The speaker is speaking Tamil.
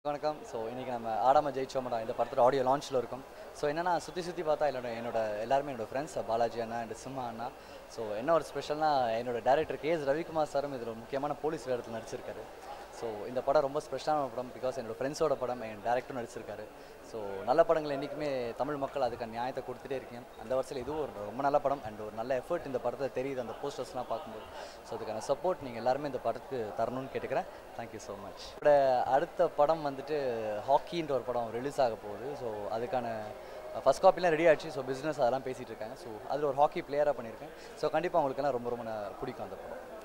வணக்கம் ஸோ இன்றைக்கி நம்ம ஆடாம ஜெயிச்சோமடா இந்த படத்தோட ஆடியோ லான்ச்சில் இருக்கும் ஸோ என்னன்னா சுற்றி சுற்றி பார்த்தா என்னோட என்னோட எல்லாருமே என்னோட ஃப்ரெண்ட்ஸ் பாலாஜி அண்ணா அண்ட் சிம்மா அண்ணா ஸோ என்ன ஒரு ஸ்பெஷல்னா என்னோட டேரக்டர் கே எஸ் ரவிக்குமார் சாரும் இதில் ஒரு முக்கியமான போலீஸ் வேடத்தில் நடிச்சிருக்காரு ஸோ இந்த படம் ரொம்ப ஸ்பெஷலான படம் பிகாஸ் என்னோட ஃப்ரெண்ட்ஸோட படம் என் டேரக்டரும் நடிச்சிருக்காரு ஸோ நல்ல படங்கள் என்றைக்குமே தமிழ் மக்கள் அதுக்கு நியாயத்தை கொடுத்துட்டே இருக்கேன் அந்த வருஷத்தில் இதுவும் ஒரு ரொம்ப நல்ல படம் அண்ட் ஒரு நல்ல எஃபர்ட் இந்த படத்தை தெரியுது அந்த போஸ்டர்ஸ்லாம் பார்க்கும்போது ஸோ அதுக்கான சப்போர்ட் நீங்கள் எல்லாருமே இந்த படத்துக்கு தரணும்னு கேட்டுக்கிறேன் தேங்க்யூ ஸோ மச் இதோட அடுத்த படம் வந்துட்டு ஹாக்கின்ற ஒரு படம் ரிலீஸ் ஆக போகுது ஸோ அதுக்கான ஃபஸ்ட் காப்பிலாம் ரெடி ஆச்சு ஸோ பிஸ்னஸ் அதெல்லாம் பேசிகிட்டு இருக்காங்க ஸோ அதில் ஒரு ஹாக்கி பிளேயராக பண்ணியிருக்கேன் ஸோ கண்டிப்பாக உங்களுக்கெல்லாம் ரொம்ப ரொம்ப ந- பிடிக்கும் அந்த படம்